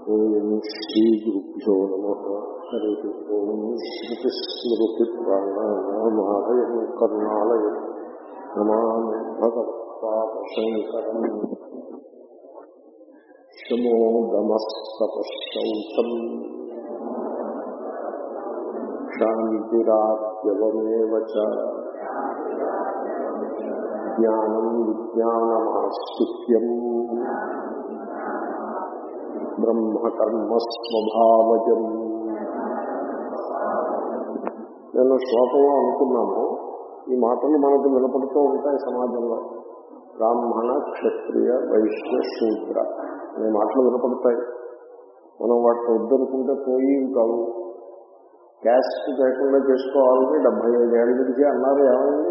ఓం శ్రీ గురుభ్యో నమ హరి ఓం శ్రుతిస్మృతి ప్రాణాయామాలయం కరుణాలయం నమామి భగవత్పాదశంకరం శమోదమస్తపశౌచం శాంతిరాజ్యవమేవ చ జ్ఞానం విజ్ఞానమాస్తుత్యం బ్రహ్మకర్మస్వభావజం నేను శ్లోకంలో అనుకున్నాను ఈ మాటలు మనకు వినపడుతూ ఉంటాయి సమాజంలో బ్రాహ్మణ క్షత్రియ వైశ్య శూద్ర అనే మాటలు వినపడతాయి మనం వాటిని వద్దనుకుంటే పోయి కావు క్యాస్ట్ లేకుండా చేసుకోవాలని డెబ్బై ఐదేళ్ళ నుంచి అన్నారు ఏమైంది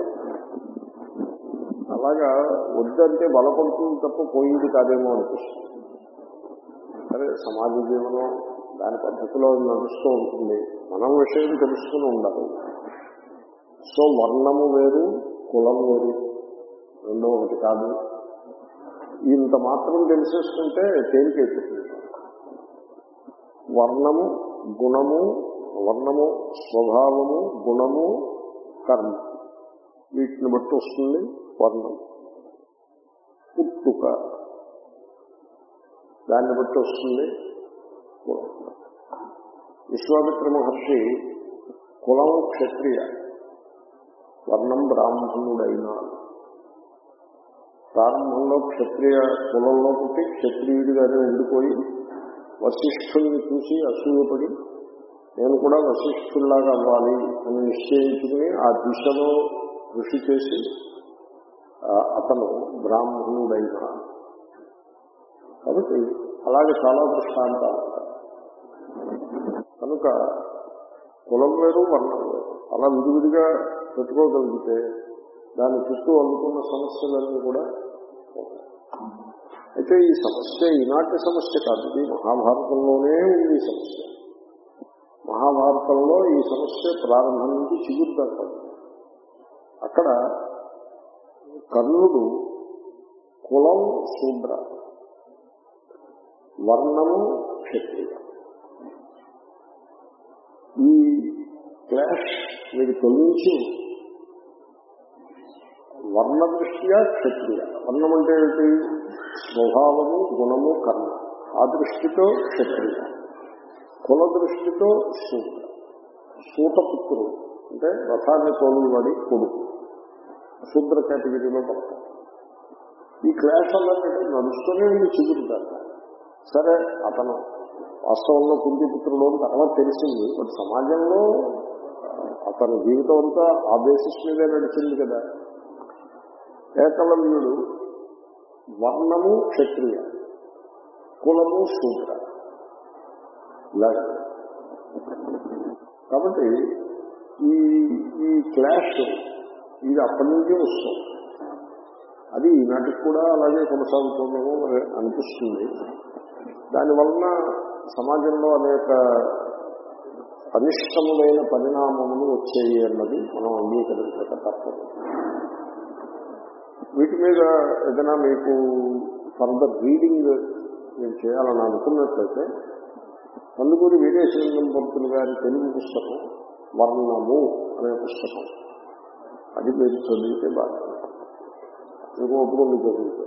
అలాగా వద్దంటే బలపడుతుంది తప్ప పోయింది కాదేమో అనిపిస్తుంది సరే సమాజ జీవనం దాని పద్ధతిలో నడుస్తూ ఉంటుంది మనం విషయం తెలుసుకుని ఉండాలి సో వర్ణము వేరు కులం వేరు రెండో ఒకటి కాదు ఇంత మాత్రం తెలిసేసుకుంటే తేలికైపోతుంది వర్ణము గుణము వర్ణము స్వభావము గుణము కర్మ వీటిని బట్టి వస్తుంది వర్ణం పుట్టుక దాన్ని బట్టి వస్తుంది కులం విశ్వామిత్ర మహర్షి కులం క్షత్రియ వర్ణం బ్రాహ్మణుడైన ప్రారంభంలో క్షత్రియ కులంలో పుట్టి క్షత్రియుడిగానే ఉండిపోయి వశిష్ఠుల్ని చూసి అసూయపడి నేను కూడా వశిష్ఠుల్లాగా అవ్వాలి అని నిశ్చయించుకుని ఆ దిశలో కృషి చేసి అతను బ్రాహ్మణుడైన కాబట్టి అలాగే చాలా దృష్టాంతాలు కనుక కులం వేరు వర్ణం వేరు అలా విడివిడిగా పెట్టుకోగలిగితే దాని చుట్టూ అందుకున్న సమస్యలన్నీ కూడా అయితే ఈ సమస్య ఈనాటి సమస్య కాదు ఇది మహాభారతంలోనే ఉంది ఈ సమస్య మహాభారతంలో ఈ సమస్య ప్రారంభం నుంచి చిగురుతాడు అక్కడ కర్ణుడు కులం శూద్ర వర్ణము క్షత్రియ ఈ క్లాష్ మీరు తొలగించి వర్ణ దృష్ట్యా క్షత్రియ వర్ణం అంటే ఏంటి స్వభావము గుణము కర్మ ఆ దృష్టితో క్షత్రియ కుల దృష్టితో సూత సూతపుత్రుడు అంటే రథాన్ని తోలువాడి కొడుకు శూద్ర కేటగిరీలో పడతారు ఈ క్లాష్ అన్నట్టు నడుస్తూనే ఉంది చిగురుతారు సరే అతను వాస్తవంలో కుంతిపుత్రుడు అని తర్వాత తెలిసింది బట్ సమాజంలో అతని జీవితం అంతా ఆ బేసిస్ మీదే నడిచింది కదా ఏకలవ్యుడు వర్ణము క్షత్రియ కులము శూద్ర ఇలాగ కాబట్టి ఈ ఈ క్లాష్ ఇది అప్పటి నుంచే వస్తుంది అది ఈనాటికి కూడా అలాగే కొనసాగుతుందేమో అనిపిస్తుంది దానివలన సమాజంలో అనేక అనిష్టములైన పరిణామములు వచ్చాయి అన్నది మనం అంగీకరించక తప్పదు వీటి మీద ఏదైనా మీకు ఫర్దర్ రీడింగ్ నేను చేయాలని అనుకున్నట్లయితే కందుకూరి వీరేశలింగం పంతులు గారి తెలుగు పుస్తకం వర్ణము అనే పుస్తకం అది మీరు చదివితే బాగా ఇంకో ఒప్పుకొని చదివితే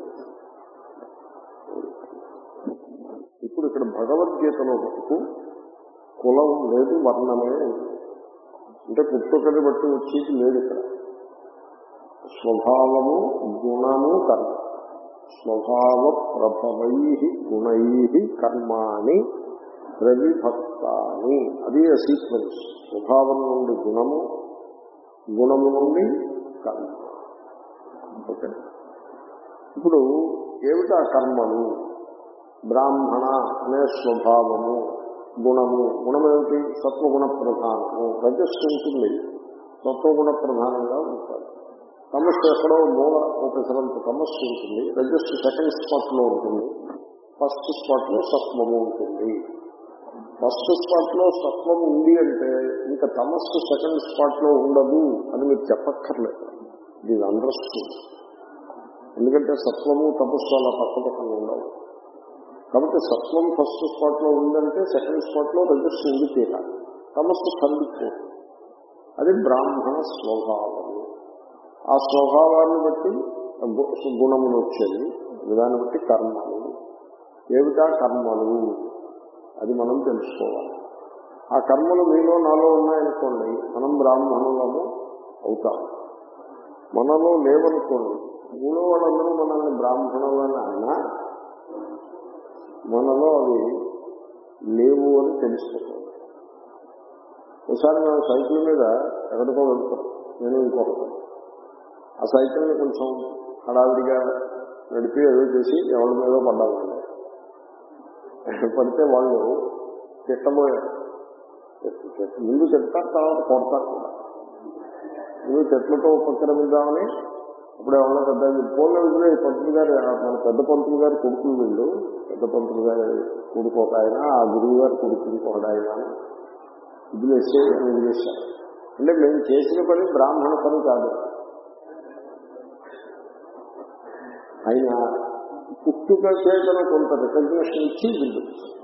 ఇప్పుడు ఇక్కడ భగవద్గీతలో మటుకు కులం లేదు వర్ణమే అంటే పుట్టుకని బట్టి వచ్చేది లేదు ఇక్కడ స్వభావము గుణము కర్మ స్వభావ ప్రభవై గుణై కర్మాణి ప్రవిభక్తాని అది సీక్వెన్స్ స్వభావం నుండి గుణము గుణము నుండి కర్మ ఓకే ఇప్పుడు ఏమిటి ఆ కర్మలు బ్రాహ్మణ అనే స్వభావము గుణము గుణం ఏమిటి సత్వగుణ ప్రధానము రజస్సు ఉంటుంది సత్వగుణ ప్రధానంగా ఉంటారు తమస్సు ఎక్కడో మూల ఒకసారంత తమస్సు ఉంటుంది రజస్సు సెకండ్ స్పాట్ లో ఉంటుంది ఫస్ట్ స్పాట్ లో సత్వము ఉంటుంది ఫస్ట్ స్పాట్ లో సత్వం ఉంది అంటే ఇంకా తమస్సు సెకండ్ స్పాట్ లో ఉండదు అని మీరు చెప్పక్కర్లేదు ఇది అండర్స్టూడ్ ఎందుకంటే సత్వము తపస్సు అలా పక్క పక్కన ఉండవు కాబట్టి సత్వం ఫస్ట్ స్పాట్ లో ఉందంటే సెకండ్ స్పాట్ లో రజస్సు ఉంది తీరాలి తమస్సు ఖండిపోతుంది అది బ్రాహ్మణ స్వభావము ఆ స్వభావాన్ని బట్టి గు- గుణములు వచ్చేది దాన్ని బట్టి కర్మలు ఏమిటా కర్మలు అది మనం తెలుసుకోవాలి ఆ కర్మలు మీలో నాలో ఉన్నాయనుకోండి మనం బ్రాహ్మణులము అవుతాం మనలో లేవనుకోండి మూడో వాళ్ళందరూ మనల్ని బ్రాహ్మణులని అన్నా మనలో అవి లేవు అని తెలుసుకోవాలి ఒకసారి మేము సైకిల్ మీద ఎక్కడికో వెళ్తాం నేను ఇంకొకటి ఆ సైకిల్ని కొంచెం హడావిడిగా నడిపి ఏదో చేసి ఎవరి మీద పడ్డామండి పడితే వాళ్ళు తిట్టబోయారు ముందు తిడతారు తర్వాత కొడతారు కూడా ముందు చెట్లతో ఉపక్రమిద్దామని అప్పుడు ఏమన్నా పెద్ద పోలే వదిలే పంతులు గారు మన పెద్ద పంతులు గారు కొడుకులు వీళ్ళు పెద్ద పంతులు గారు కొడుకు ఒక ఆయన ఆ గురువు గారు కొడుకు ఇంకొకటి ఆయన వదిలేసే వదిలేశారు అంటే మేము చేసిన పని బ్రాహ్మణ పని కాదు ఆయన పుట్టుక చేతన కొంత రికగ్నేషన్ ఇచ్చి వీళ్ళు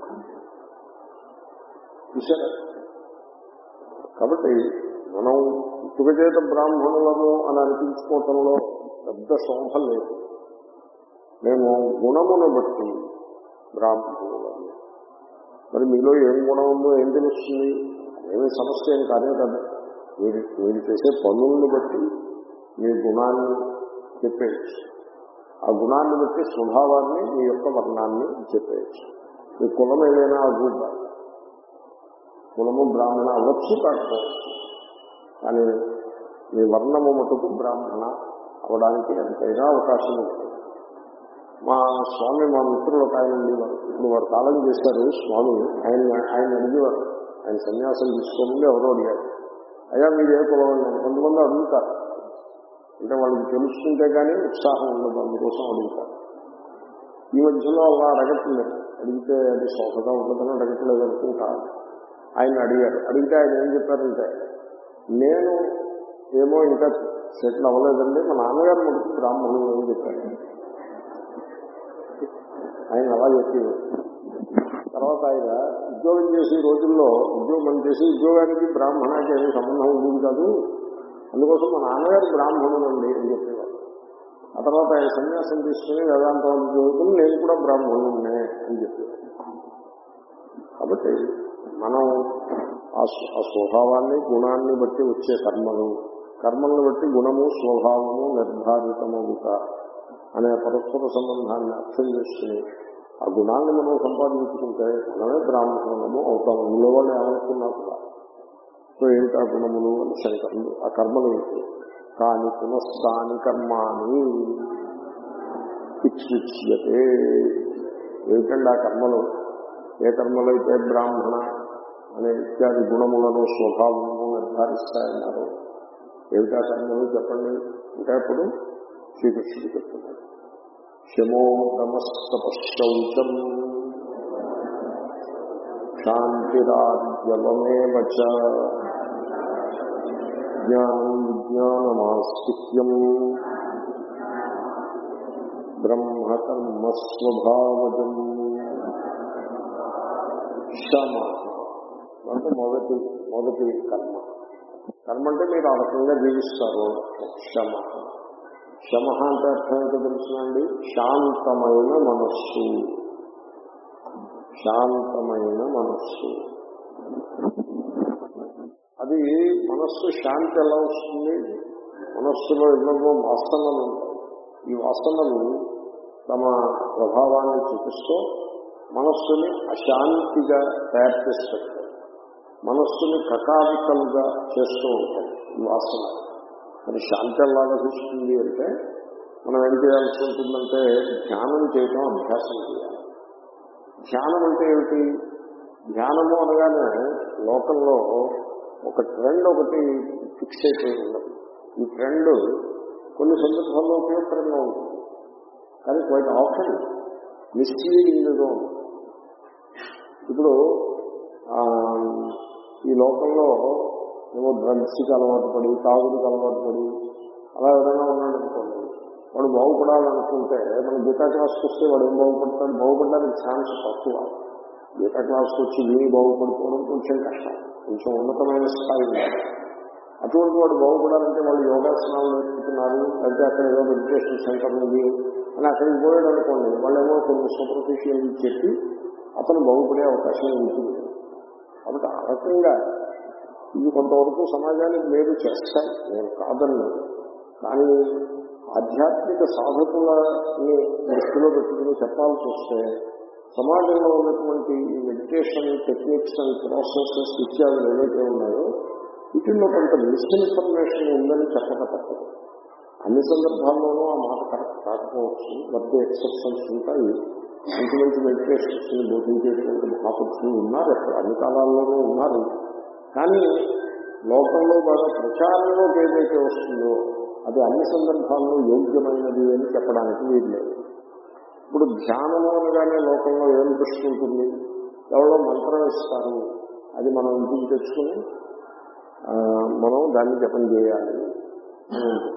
చూసారా కాబట్టి మనం పుట్టుక చేత బ్రాహ్మణులము అని అనిపించుకోవటంలో పెద్ద శోభ లేదు మేము గుణమును బట్టి బ్రాహ్మణులము మరి మీలో ఏం గుణం ఉందో ఏం తెలుస్తుంది ఏమీ సమస్య ఏం కాదే కదా మీరు మీరు చేసే పనులను బట్టి మీ గుణాన్ని చెప్పేయచ్చు ఆ గుణాన్ని బట్టి స్వభావాన్ని మీ యొక్క వర్ణాన్ని చెప్పేయచ్చు మీ కులం ఏదైనా అద్భుత కులము బ్రాహ్మణ అవ్వచ్చు కాకపోవచ్చు కానీ మీ వర్ణము మటుకు బ్రాహ్మణ అవడానికి ఎంతైనా అవకాశం ఉంటుంది మా స్వామి మా మిత్రులు ఒక ఆయన ఉండేవారు ఇప్పుడు వారు కాలం చేశారు స్వామి ఆయన ఆయన అడిగేవారు ఆయన సన్యాసం తీసుకోమని ఎవరో అడిగారు అయ్యా మీరు ఏ కులం అన్నారు కొంతమంది అడుగుతారు అంటే వాళ్ళకి తెలుసుకుంటే కానీ ఉత్సాహం ఉండదు అందుకోసం అడుగుతారు ఈ మధ్యలో అలా అడగట్లేదు అడిగితే అది శోభగా ఉంటుందని అడగట్లేదు అనుకుంటారు ఆయన అడిగారు అడిగితే ఆయన ఏం చెప్పారంటే నేను ఏమో ఇంకా సెటిల్ అవ్వలేదండి మా నాన్నగారు మనకు బ్రాహ్మణులు అని చెప్పారు ఆయన అలా చెప్పారు తర్వాత ఆయన ఉద్యోగం చేసే రోజుల్లో ఉద్యోగం చేసి ఉద్యోగానికి బ్రాహ్మణానికి ఏమీ సంబంధం ఉండేది కాదు అందుకోసం మా నాన్నగారు బ్రాహ్మణులు అండి అని చెప్పేవారు ఆ తర్వాత ఆయన సన్యాసం తీసుకుని వేదాంతం చదువుకుని నేను కూడా బ్రాహ్మణుడినే అని చెప్పేవారు కాబట్టి మనం ఆ స్వ- ఆ స్వభావాన్ని గుణాన్ని బట్టి వచ్చే కర్మలు కర్మలను బట్టి గుణము స్వభావము నిర్ధారితమవుట అనే పరస్పర సంబంధాన్ని అర్థం చేసుకుని ఆ గుణాన్ని మనం సంపాదించుకుంటే మనమే బ్రాహ్మణము అవుతాము ఇందులో వాళ్ళు ఏమనుకున్నా కూడా సో ఏంటి ఆ గుణములు అని శంకరులు ఆ కర్మలు ఏంటి కాని పునఃస్థాని కర్మాని ఇచ్చుచ్యతే ఏమిటండి ఆ కర్మలు ఏ కర్మలైతే బ్రాహ్మణ అనే ఇత్యాది గుణములను స్వభావము నిర్ధారిస్తాయన్నారు ఏమిటా కర్మలు చెప్పండి అంటే అప్పుడు శ్రీకృష్ణుడు చెప్తున్నాడు శమో నమస్తపశౌచం శాంతిరాజ్యవమేవ చ జ్ఞానం విజ్ఞానమాస్తిక్యం బ్రహ్మకర్మస్వభావజం శమ అంటే మొదటి మొదటి కర్మ కర్మ అంటే మీరు ఆ రకంగా జీవిస్తారు శమ శమ అంటే అర్థం ఏంటో తెలుసునండి శాంతమైన మనస్సు శాంతమైన మనస్సు అది మనస్సు శాంతి ఎలా వస్తుంది మనస్సులో ఎన్నో వాసనలు ఉంటాయి ఈ వాసనలు తమ ప్రభావాన్ని చూపిస్తూ మనస్సుని అశాంతిగా తయారు చేస్తారు మనస్సుని కకావికలుగా చేస్తూ ఉంటాయి ఈ వాసన మరి శాంతి ఎలా లభిస్తుంది అంటే మనం ఏం చేయాల్సి ఉంటుందంటే ధ్యానం చేయటం అభ్యాసం చేయాలి ధ్యానం అంటే ఏమిటి ధ్యానము అనగానే లోకంలో ఒక ట్రెండ్ ఒకటి ఫిక్స్ అయిపోయి ఉన్నది ఈ ట్రెండ్ కొన్ని సందర్భాల్లో ఉపయోగకరంగా ఉంటుంది కానీ క్వైట్ ఆప్షన్ మిస్లీడింగ్గా ఉంటుంది ఇప్పుడు ఆ, ఈ లోకంలో ఏవో డ్రగ్స్కి అలవాటు పడి తాగుడికి అలవాటు పడి అలా ఎవరైనా ఉన్నాడు అనుకోండి వాడు బాగుపడాలనుకుంటే మన గీతా క్లాస్కి వస్తే వాడు ఏం బాగుపడతాడు బాగుపడడానికి ఛాన్స్ తక్కువ గీతా క్లాస్కి వచ్చి విని బాగుపడిపోవడం కొంచెం కష్టం కొంచెం ఉన్నతమైన స్థాయి ఉండాలి అటువంటి వాడు బాగుపడాలంటే వాళ్ళు యోగాసనాలు నేర్చుకున్నారు లేకపోతే అక్కడ ఏదో మెడిటేషన్ సెంటర్ ఉంది అని అక్కడికి పోయాడు అనుకోండి వాళ్ళు ఏమో కొన్ని సూపర్ఫిషియల్ చెప్పి అతను బాగుపడే అవకాశం ఉంటుంది కాబట్టి ఆ రకంగా ఇవి కొంతవరకు సమాజానికి మేలు చేస్తాయి నేను కాదన్ను కానీ ఆధ్యాత్మిక సాధకులని దృష్టిలో పెట్టుకుని చెప్పాల్సి వస్తే సమాజంలో ఉన్నటువంటి ఈ మెడిటేషన్ టెక్నిక్స్ అండ్ ప్రాసెసెస్ ఇత్యాదులు ఏవైతే ఉన్నాయో వీటిల్లో కొంత మిస్ఇన్ఫర్మేషన్ ఉందని చెప్పక తప్పదు అన్ని సందర్భాల్లోనూ ఆ మాట కరెక్ట్ కాకపోవచ్చు మధ్య ఎక్సెప్షన్స్ ఉంటాయి మంచి మంచి మెడిటేషన్స్ బోధించేటువంటి మహాపురుషులు ఉన్నారు అక్కడ అన్ని కాలాల్లోనూ ఉన్నారు కానీ లోకంలో బాగా ప్రచారంలోకి ఏదైతే వస్తుందో అది అన్ని సందర్భాల్లో యోగ్యమైనది అని చెప్పడానికి వీలు లేదు ఇప్పుడు ధ్యానము అనగానే లోకంలో ఏం దృష్టి ఉంటుంది ఎవరో మంత్రం ఇస్తారు అది మనం ఇంటికి తెచ్చుకుని ఆ, మనం దాన్ని జపం చేయాలి అని ఉంటుంది.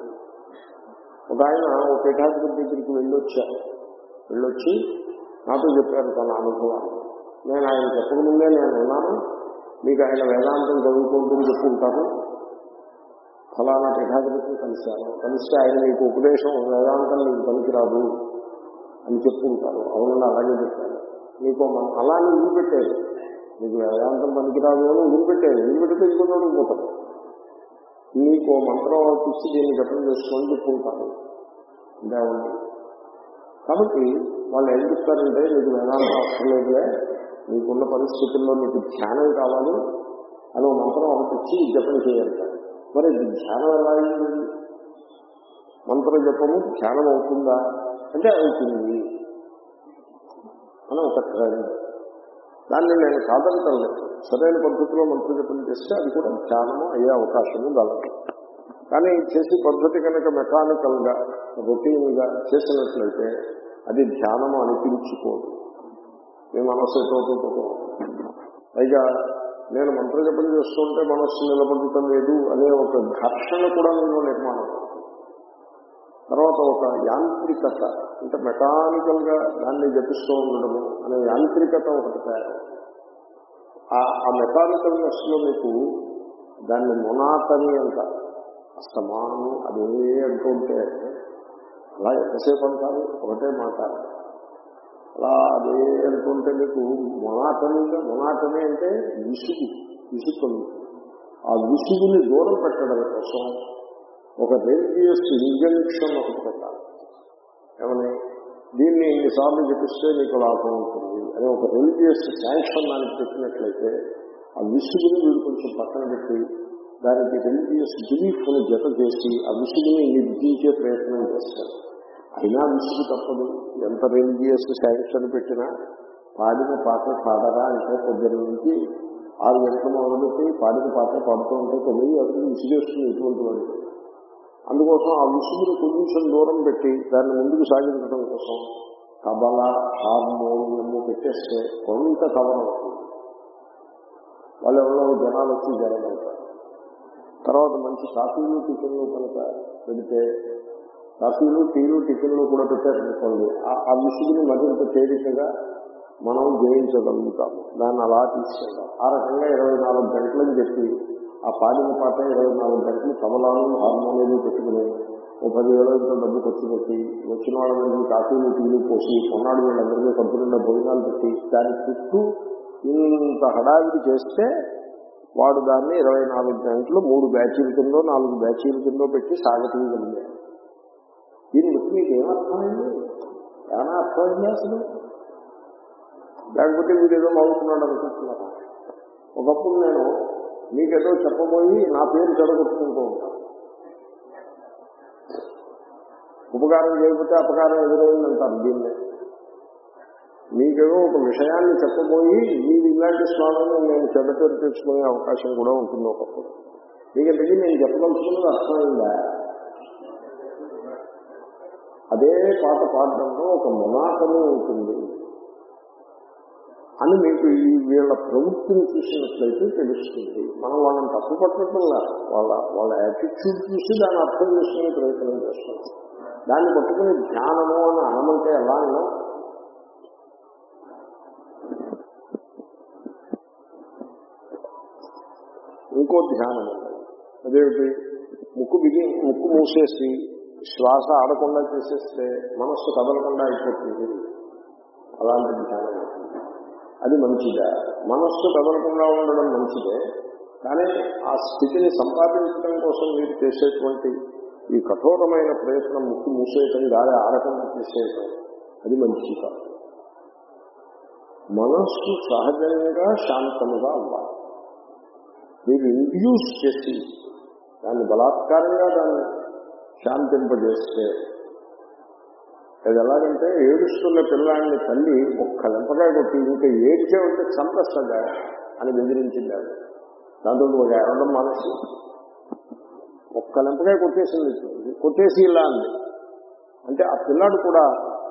ఒక ఆయన ఒక పీఠాధిపతి దగ్గరికి వెళ్ళొచ్చారు వెళ్ళొచ్చి నాతో చెప్పారు తన అనుభవాన్ని నేను ఆయన చెప్పకముందే నేను ఉన్నాను మీకు ఆయన వేదాంతం చదువుకుంటుంది చెప్పుకుంటాను ఫలానా పీఠాధిపతిని కలిశాను కలిస్తే ఆయన మీకు ఉపదేశం వేదాంతం నీకు పనికిరాదు అని చెప్పుకుంటారు అవునని అలాగే చెప్పారు మీకు మన- అలానే వదిలిపెట్టారు మీకు వేదాంతం పనికిరాదు అని వదిలిపెట్టారు వదిలిపెట్టితే ఇంకో చోటుకు పోతారు మీకు ఓ మంత్రం తీసి దీన్ని జపం చేసుకొని చెప్పుకుంటారు ఇంకేమండి కాబట్టి వాళ్ళు ఏం చెప్తారంటే మీకు వేదాంతం అక్కర్లేదులే మీకున్న పరిస్థితుల్లో మీకు ధ్యానం కావాలి అని ఓ మంత్రం ఒకటి ఇచ్చి జపం చేయాలి మరి ఇది ధ్యానం ఎలా అయింది మంత్ర జపము ధ్యానం అవుతుందా అంటే అవుతుంది అని ఒక ట్రెండ్ దాన్ని నేను కాదంటలేదు సరైన పద్ధతిలో మంత్ర జపం చేస్తే అది కూడా ధ్యానము అయ్యే అవకాశము గలదు కానీ చేసే పద్ధతి కనుక మెకానికల్ గా రొటీన్ గా చేసినట్లయితే అది ధ్యానము అనిపించుకోదు మీ మనస్సు ఎటువంటి పైగా నేను మంత్ర జపం చేస్తుంటే మనస్సు నిలబడటం లేదు అనే ఒక ఘర్షణ కూడా మీలో నిర్మాణం అవుతుంది. తర్వాత ఒక యాంత్రికత అంటే మెకానికల్ గా దాన్ని జపిస్తూ ఉండడము అనే యాంత్రికత ఒకటి తయారవుతుంది ఆ- ఆ మెకానికల్నెస్ లో మీకు దాన్ని మొనాటని అంట అస్తమానం అదే అంటుంటే అలా ఎంతసేపు అంటారు ఒకటే మాట అలా అదే అనుకుంటే మీకు మొనాటనీగా మొనాటనీ అంటే విసుగు విసుగు ఆ విసుగుని దూరం పెట్టడం కోసం ఒక రిలీజియస్ ఇంజంక్షన్ ఒకటి పెట్టాలి ఏమని దీన్ని ఇన్నిసార్లు చెప్పిస్తే నీకు లాభం ఉంటుంది అని ఒక రిలీజియస్ శాంక్షన్ దానికి పెట్టినట్లయితే ఆ విసుగుని వీడు కొంచెం పక్కన పెట్టి దానికి రిలీజియస్ బిలీఫ్ని జత చేసి ఆ విసుగుని నిర్జించే ప్రయత్నం చేస్తారు అయినా విసుగు తప్పదు ఎంత రిలీజియస్ శాంక్షన్ పెట్టినా పాడిన పాట పాడరా అంటే పొద్దున్న నుంచి ఆరు గంటల మొదలుపెట్టి పాడిన పాట పాడుతూ ఉంటే తొమ్మిది అతను విసిగేస్తుంది ఎటువంటి వాడికి అందుకోసం ఆ విసుగుని కొంచెం దూరం పెట్టి దాన్ని ముందుకు సాగించడం కోసం తబల హార్మోనియము పెట్టేస్తే కొంత కవర్ అవుతుంది వాళ్ళు ఎవరో జనాలు వచ్చి జనం అవుతారు తర్వాత మంచి కాఫీలు టిఫిన్లు కనుక పెడితే కాఫీలు టీలు టిఫిన్లు కూడా పెట్టారనుకోండి ఆ- ఆ విసుగుని మరింత తేలికగా మనం జయించగలుగుతాము దాన్ని అలా తీసుకెళ్దాం ఆ రకంగా ఇరవై నాలుగు గంటలని చెప్పి ఆ పాడిన పాట ఇరవై నాలుగు గంటలు తబలాలు హార్మోనియలు పెట్టుకుని ఓ పదివేల ఇంత డబ్బు ఖర్చు పెట్టి వచ్చిన వాళ్ళందరికీ కాఫీలు టీలు పోసి కొన్నాడు వీళ్ళందరికీ కంపెనీలో భోజనాలు పెట్టి దాని చుట్టూ ఇంత హడావిడి చేస్తే వాడు దాన్ని ఇరవై నాలుగు గంటలు మూడు బ్యాచీల కిందో నాలుగు బ్యాచీల కిందో పెట్టి సాగతీయగలిగాడు దీన్ని బట్టి మీకు ఏమర్థమైంది ఏమైనా అర్థమైంది అసలు లేకపోతే వీడు ఏదో అవుతున్నాడు అనుకుంటున్నారా ఒకప్పుడు నేను మీకేదో చెప్పబోయి నా పేరు చెడగొట్టుకుంటూ ఉంటాను ఉపకారం చేయకపోతే అపకారం ఎదురైందంటారు దీన్నే మీకేదో ఒక విషయాన్ని చెప్పబోయి మీరు ఇలాంటి స్వామిని నేను చెడ్డ పేరు తెచ్చుకునే అవకాశం కూడా ఉంటుంది ఒకప్పుడు మీకు ఇంతకీ నేను చెప్పదలుచుకున్నది అర్థమైందా అదే పాట పాడడంలో ఒక మొనాటమే ఉంటుంది అని మీకు ఈ వీళ్ళ ప్రవృత్తిని చూసినట్లయితే తెలుస్తుంది మనం వాళ్ళని తప్పు పట్టడంలా వాళ్ళ వాళ్ళ యాటిట్యూడ్ చూసి దాన్ని అర్థం చేసుకునే ప్రయత్నం చేస్తాం దాన్ని పట్టుకుని ధ్యానము అని అనమంటే ఎలా అన్నా ఇంకో ధ్యానం ఉన్నది అదేమిటి ముక్కు బిగి ముక్కు మూసేసి శ్వాస ఆడకుండా చేసేస్తే మనస్సు కదలకుండా అయిపోతుంది అలాంటి ధ్యానం ఉంటుంది. అది మంచిదా మనస్సు కదలకుండా ఉండడం మంచిదే కానీ ఆ స్థితిని సంపాదించడం కోసం మీరు చేసేటువంటి ఈ కఠోరమైన ప్రయత్నం ముక్కు మూసేయటం గాలి ఆడకుండా చేసేయటం అది మంచిది కాదు మనస్సు సహజంగా శాంతముగా అవ్వాలి మీరు ఇండ్యూస్ చేసి దాన్ని బలాత్కారంగా దాన్ని శాంతింపజేస్తే అది ఎలాగంటే ఏడుస్తున్న పిల్లాన్ని తల్లి ఒక్క లెంపకాయ కొట్టి ఇంకా ఏడ్చే ఉంటే చంపేస్తుందా అని బెదిరించింది ఆవిడ. దాంతో ఒక ఏడవడం మనసు ఒక్క లెంపకాయ కొట్టేసింది కొట్టేసి ఇలా అంది అంటే ఆ పిల్లాడు కూడా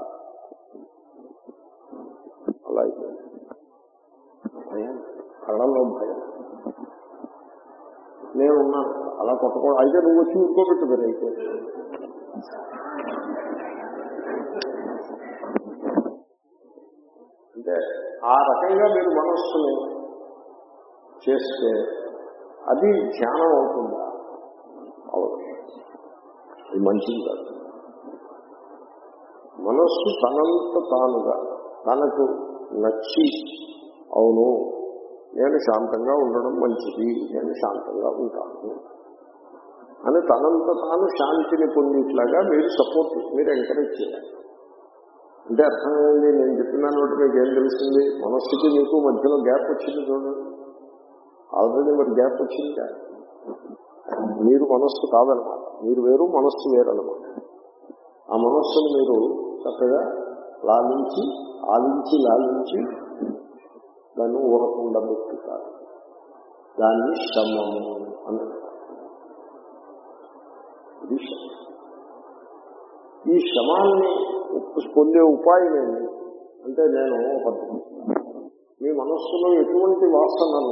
అలా అయిపోయింది భయం కళ్ళల్లో భయం నేను ఉన్నాను అలా కొట్టకూడదు అయితే నువ్వు వచ్చి ఇంకోబెట్టు మరి అయితే అంటే ఆ రకంగా మీరు మనస్సుని చేస్తే అది ధ్యానం అవుతుందా అవును అది మంచిది కాదు మనస్సు తనంత తానుగా తనకు నచ్చి అవును నేను శాంతంగా ఉండడం మంచిది నేను శాంతంగా ఉంటాను అని తనంత తాను శాంతిని పొందేట్లాగా మీరు సపోర్ట్ మీరు ఎంకరేజ్ చేయాలి అంటే అర్థమైంది నేను చెప్పిన నోటి మీకు ఏం తెలిసింది మనస్సుకి మీకు మధ్యలో గ్యాప్ వచ్చింది చూడండి ఆల్రెడీ మరి గ్యాప్ వచ్చింది కదా. మీరు మనస్సు కాదనమాట మీరు వేరు మనస్సు వేరనమాట ఆ మనస్సును మీరు చక్కగా లాలించి ఆలించి లాలించి దాన్ని ఊరకుండా పెట్టుతారు దాన్ని శ్రమము అని ఇది శ్రమ ఈ శ్రమాన్ని పొందే ఉపాయం ఏంటి అంటే నేను ఒకటి మీ మనస్సులో ఎటువంటి వాసనలు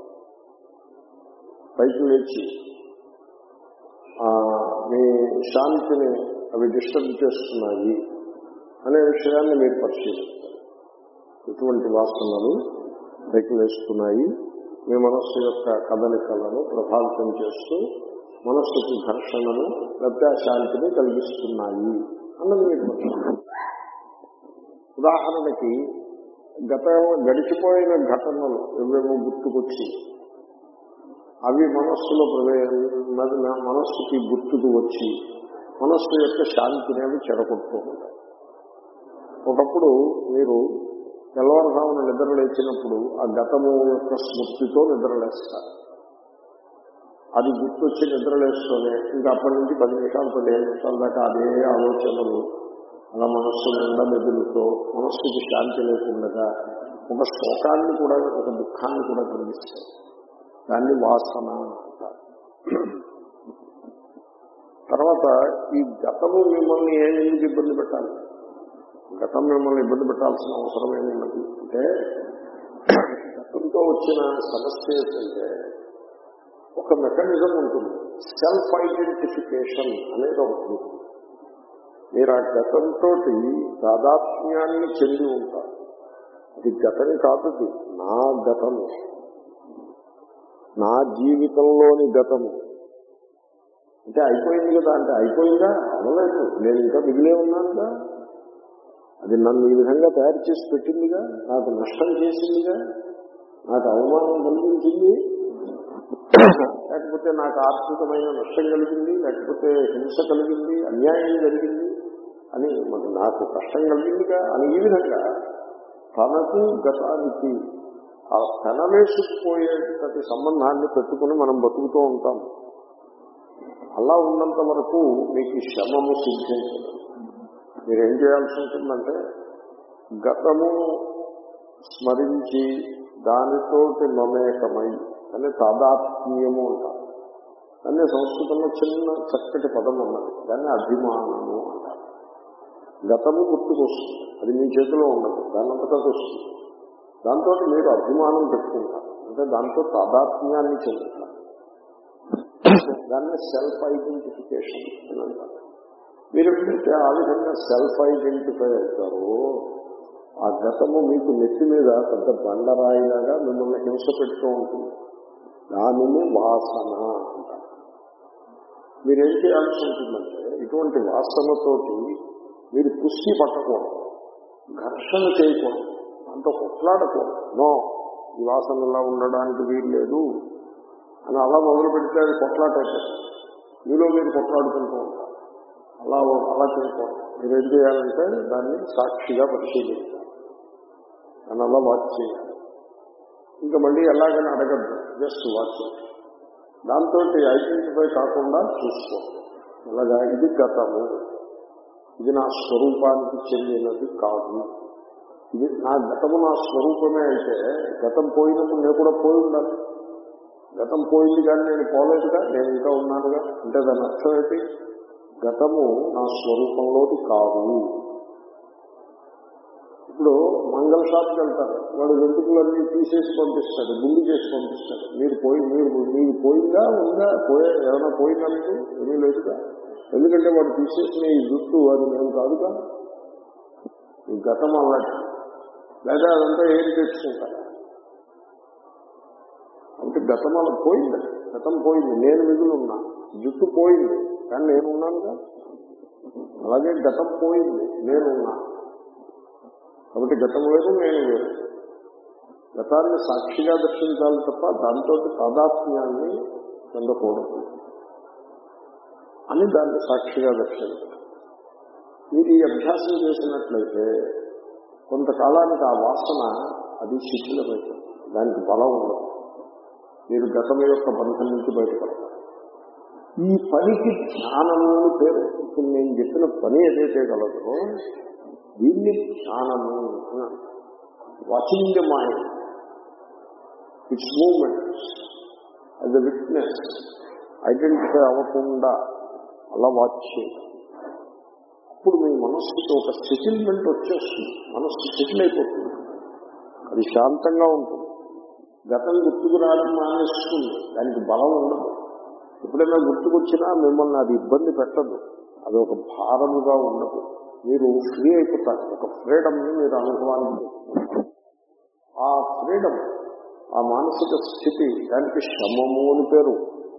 పైకి లేచి ఆ, మీ శాంతిని అవి డిస్టర్బ్ చేస్తున్నాయి అనే విషయాన్ని మీరు పరిశీలిస్తారు ఎటువంటి వాసనలు పైకి లేస్తున్నాయి మీ మనస్సు యొక్క కదలికలను ప్రభావితం చేస్తూ మనస్సుకి ఘర్షణను లేకపోతే అశాంతిని కలిగిస్తున్నాయి అన్నది మీరు పరిశీలిస్తారు ఉదాహరణకి గత గడిచిపోయిన ఘటనలు ఎవేవో గుర్తుకొచ్చి అవి మనస్సులో ప్రవే మన- మన మనస్సుకి గుర్తుకు వచ్చి మనస్సు యొక్క శాంతిని అవి చెడగొడుతూ ఉంటాయి ఒకప్పుడు మీరు తెల్లవారుజామున నిద్ర లేచినప్పుడు ఆ గతము యొక్క స్మృతితో నిద్రలేస్తారు అది గుర్తొచ్చి నిద్రలేస్తూనే ఇంకా అప్పటి నుంచి పది నిమిషాలు పదిహేను నిమిషాల దాకా అదే ఆలోచనలు అలా మనస్సు నిండా మెదులుతో మనస్సుకి శాంతి లేకుండా ఒక శోకాన్ని కూడా ఒక దుఃఖాన్ని కూడా కలిగిస్తాయి దాన్ని వాసన అంటారు తర్వాత ఈ గతము మిమ్మల్ని ఏం ఎందుకు ఇబ్బంది పెట్టాలి గతం మిమ్మల్ని ఇబ్బంది పెట్టాల్సిన అవసరం ఏమున్నది అంటే గతంతో వచ్చిన సమస్య ఏంటంటే ఒక మెకానిజం ఉంటుంది సెల్ఫ్ ఐడెంటిఫికేషన్ అనేది ఒకటి ఉంటుంది. మీరు ఆ గతంతో తాదాత్మ్యాన్ని చెంది ఉంటారు అది గతం కాదు అది. నా గతము నా జీవితంలోని గతము అంటే అయిపోయింది కదా అంటే అయిపోయిందా అవలేదు నేను ఇంకా మిగిలే ఉన్నానుగా అది నన్ను ఈ విధంగా తయారు చేసి పెట్టిందిగా నాకు నష్టం చేసిందిగా నాకు అవమానం కలిగించింది లేకపోతే నాకు ఆర్థికమైన నష్టం కలిగింది లేకపోతే హింస కలిగింది అన్యాయం జరిగింది అని మరి నాకు కష్టం కలిగిందిగా అని ఈ విధంగా తనకు గతానికి ఆ పెనవేసుకుపోయేటటువంటి సంబంధాన్ని పెట్టుకుని మనం బతుకుతూ ఉంటాం అలా ఉన్నంత వరకు మీకు ఈ శ్రమము సిద్ధించదు మీరేం చేయాల్సి ఉంటుందంటే గతము స్మరించి దానితోటి మమేకమై అని తాదాత్మ్యము అంటారు దాన్ని సంస్కృతంలో చిన్న చక్కటి పదం ఉన్నది దాన్ని అభిమానము అంటారు గతము గుర్తుకొస్తుంది అది మీ చేతిలో ఉండదు దానంతటా వస్తుంది దాంతో మీరు అభిమానం పెట్టుకుంటారు అంటే దాంతో తాదాత్మ్యాన్ని చెందుతారు దాన్ని సెల్ఫ్ ఐడెంటిఫికేషన్ అని అంటారు మీరు ఎప్పుడైతే ఆ విధంగా సెల్ఫ్ ఐడెంటిఫై అవుతారో ఆ గతము మీకు నెత్తి మీద పెద్ద బండరాయిలాగా మిమ్మల్ని హింస పెడుతూ ఉంటుంది దానిని వాసన అంటారు మీరేం చేయాల్సి ఉంటుందంటే ఇటువంటి వాసనతోటి మీరు పుష్టి పట్టకూడదు ఘర్షణ చేయకూడదు అంత కొట్లాడకూడదు నో ఈ వాసన ఇలా ఉండడానికి వీలు లేదు అని అలా మొదలు పెడితే అది కొట్లాటైపోతుంది మీలో మీరు కొట్లాడుకుంటూ ఉంటారు అలా అలా చేయకూడదు మీరు ఏం చేయాలంటే దాన్ని సాక్షిగా పరిశీలించాలి దాన్ని అలా వాచ్ చేయాలి ఇంకా మళ్ళీ ఎలాగని అడగద్దు జస్ట్ వాచ్ దాంతో ఐడెంటిఫై కాకుండా చూసుకోండి అలాగా ఇది గతము ఇది నా స్వరూపానికి చెందినది కాదు ఇది నా గతము నా స్వరూపమే అయితే గతం పోయినప్పుడు నేను కూడా పోయి ఉండాలి గతం పోయింది కానీ నేను పోలేదుగా నేను ఇంకా ఉన్నానుగా అంటే దాని అర్థం ఏంటి గతము నా స్వరూపంలోది కాదు ఇప్పుడు మంగళ షాప్కి వెళ్తారు వాడు వెంట్రుకలన్నీ తీసేసి పంపిస్తాడు గుండు చేసి పంపిస్తాడు మీరు పోయి మీరు మీరు పోయిందా ఉందా పోయే ఏమైనా పోయిందా మీకు ఏమీ లేదుగా ఎందుకంటే వాడు తీసేసిన ఈ జుట్టు అది మేము కాదుగా ఈ గతం అన్నట్టు లేదా అదంతా ఏం తెచ్చుకుంటారు అంటే గతం అలా పోయింది గతం పోయింది నేను మిగులు ఉన్నా జుట్టు పోయింది కానీ నేను ఉన్నానుగా అలాగే గతం పోయింది నేనున్నా కాబట్టి గతం లేదు నేను లేదు గతాన్ని సాక్షిగా దర్శించాలి తప్ప దాంతో తాదాత్మ్యాన్ని చెందకూడదు అని దాన్ని సాక్షిగా దర్శించాలి మీరు ఈ అభ్యాసం చేసినట్లయితే కొంతకాలానికి ఆ వాసన అది శిథిలమైపోతుంది దానికి బలం ఉండదు మీరు గతం యొక్క బంధం నుంచి బయటపడతారు ఈ పనికి ధ్యానము అని పేరు ఇప్పుడు నేను చెప్పిన పని ఏదైతే కలదో దీన్ని ధ్యానము watching the mind its movements as a witness identify అవ్వకుండా అలా వాచ్ చేయడం అప్పుడు మీ మనస్సుకి ఒక సెటిల్మెంట్ వచ్చేస్తుంది మనస్సు సెటిల్ అయిపోతుంది అది శాంతంగా ఉంటుంది గతం గుర్తుకు రావడం మానేస్తుంది దానికి బలం ఉండదు ఎప్పుడైనా గుర్తుకొచ్చినా మిమ్మల్ని అది ఇబ్బంది పెట్టదు అది ఒక భారముగా ఉండదు మీరు ఫ్రీ అయిపోతారు ఒక ఫ్రీడమ్ని మీరు అనుభవానికి తెచ్చుకుంటారు. ఆ ఫ్రీడమ్ ఆ మానసిక స్థితి దానికి శ్రమము అని పేరు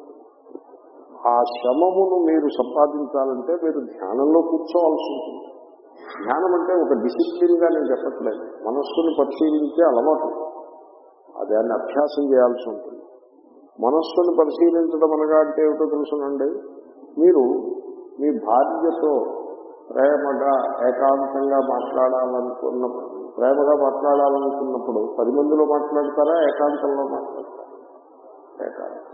ఆ శ్రమమును మీరు సంపాదించాలంటే మీరు ధ్యానంలో కూర్చోవాల్సి ఉంటుంది ధ్యానం అంటే ఒక డిసిప్లిన్ గా నేను చెప్పట్లేదు మనస్సును పరిశీలించే అలవాటు దాన్ని అభ్యాసం చేయాల్సి ఉంటుంది మనస్సును పరిశీలించడం అనగా అంటే ఏమిటో తెలుసునండి మీరు మీ భార్యతో ప్రేమగా ఏకాంతంగా మాట్లాడాలనుకున్న ప్రేమగా మాట్లాడాలనుకున్నప్పుడు పది మందిలో మాట్లాడతారా ఏకాంతంలో మాట్లాడతారా ఏకాంతం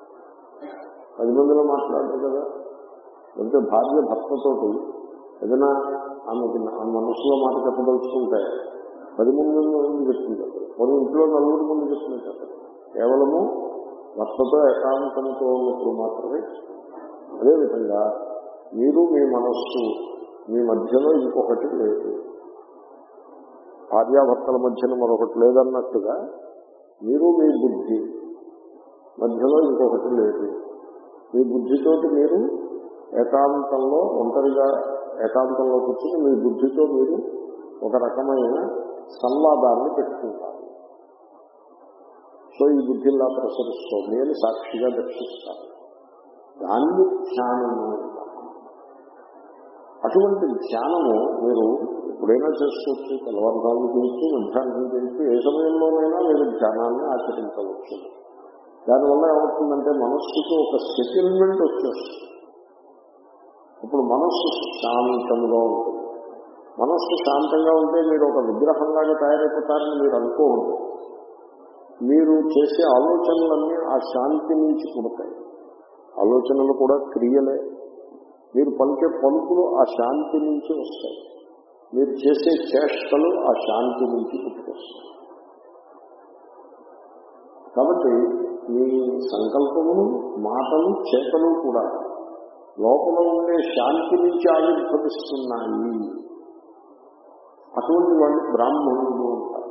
పది మందిలో మాట్లాడరు కదా అంటే భార్య భర్తతోటి ఏదైనా ఆమెకి ఆ మనసులో మాట చెప్పదలుచుకుంటే పది మంది ముందు చెప్తుంటారు కొన్ని ఇంట్లో నలుగురు ముందు చెప్తుంటారు కేవలము భర్తతో ఏకాంతంతో ఉన్నప్పుడు మాత్రమే అదేవిధంగా మీరు మీ మనస్సు మీ మధ్యలో ఇంకొకటి లేదు భార్యాభర్తల మధ్యన మరొకటి లేదన్నట్టుగా మీరు మీ బుద్ధి మధ్యలో ఇంకొకటి లేదు మీ బుద్ధితోటి మీరు ఏకాంతంలో ఒంటరిగా ఏకాంతంలో కూర్చుని మీ బుద్ధితో మీరు ఒక రకమైన సంవాదాన్ని పెట్టుకుంటారు సో ఈ బుద్ధి ఇలా ప్రసరిస్తోంది అని సాక్షిగా దర్శిస్తారు దాన్ని ధ్యానము అంటారు. అటువంటి ధ్యానము మీరు ఎప్పుడైనా చేసుకోవచ్చు తెల్లవారుజాము చేయొచ్చు మధ్యాహ్నం చేయొచ్చు ఏ సమయంలోనైనా మీరు ధ్యానాన్ని ఆచరించవచ్చు దానివల్ల ఏమవుతుందంటే మనస్సుకి ఒక సెటిల్మెంట్ వచ్చేస్తుంది ఇప్పుడు మనస్సు శాంతంగా ఉంటుంది మనస్సు శాంతంగా ఉంటే మీరు ఒక విగ్రహంలాగా తయారైపోతారని మీరు అనుకోవద్దు మీరు చేసే ఆలోచనలన్నీ ఆ శాంతి నుంచి పుడతాయి ఆలోచనలు కూడా క్రియలే మీరు పలికే పలుకులు ఆ శాంతి నుంచి వస్తాయి మీరు చేసే చేష్టలు ఆ శాంతి నుంచి పుట్టుకొస్తాయి కాబట్టి మీ సంకల్పములు మాటలు చేతలు కూడా లోపల ఉండే శాంతి నుంచి ఆవిర్భవిస్తున్నాయి అటువంటి వాళ్ళు బ్రాహ్మణులు ఉంటారు